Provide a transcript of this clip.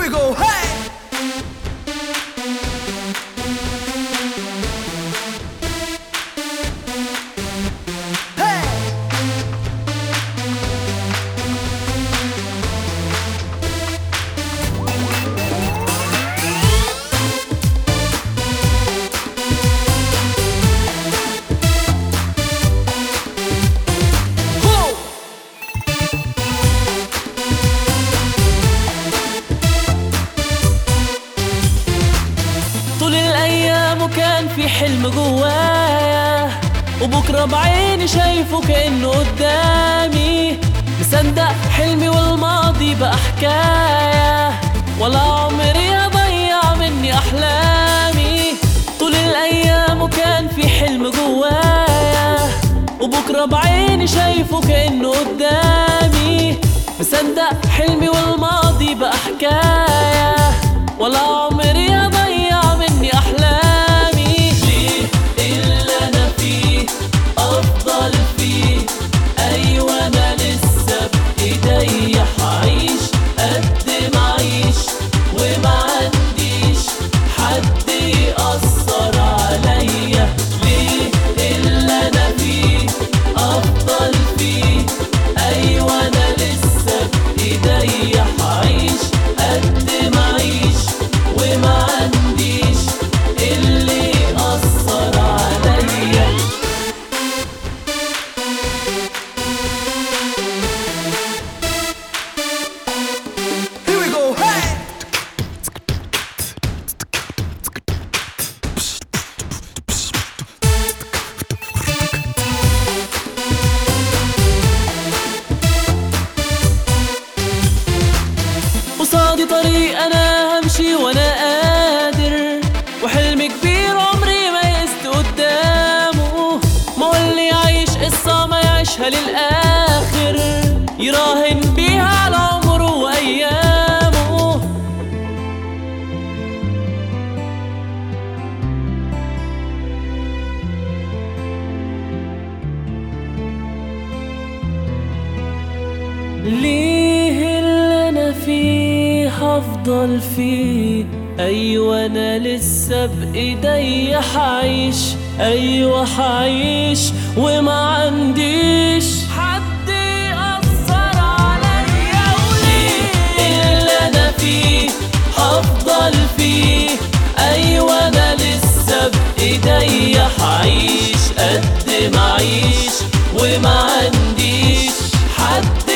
we go, hey! Hey! Ho! طول الايام وكان في حلم جوايا وبكره بعيني شايفه كانه قدامي مصدق حلمي والماضي بقى حكايه ولا عمري اضيع مني احلامي طول الايام وكان في حلم جوايا وبكره بعيني شايفه كانه قدامي مصدق حلمي والماضي بقى حكايه ولا عمري اضيع مني احلامي ليه اللي انا فيه افضل فيه ايوه انا لسه بايدي حعيش قد ما اعيش وما عنديش حد يأثر عليا ليه اللي انا فيه افضل فيه ايوه انا لسه بايدي حعيش قد ما اعيش وما عنديش اللي يأثر عليا Here we go, hey! قصادي طريق انا همشي وانا قادر وحلم كبير عمري ما يست قدامه ما هو اللي يعيش قصة ما يعيشها للآخر يراهن بيها على عمره وأيامه ليه اللي انا فيه هفضل فيه ايوه انا لسه بايدي حعيش ايوه حعيش وما عنديش حد يأثر عليا وليه اللي انا فيه هفضل فيه ايوه انا لسه بايدي حعيش قد ما اعيش وما عنديش حد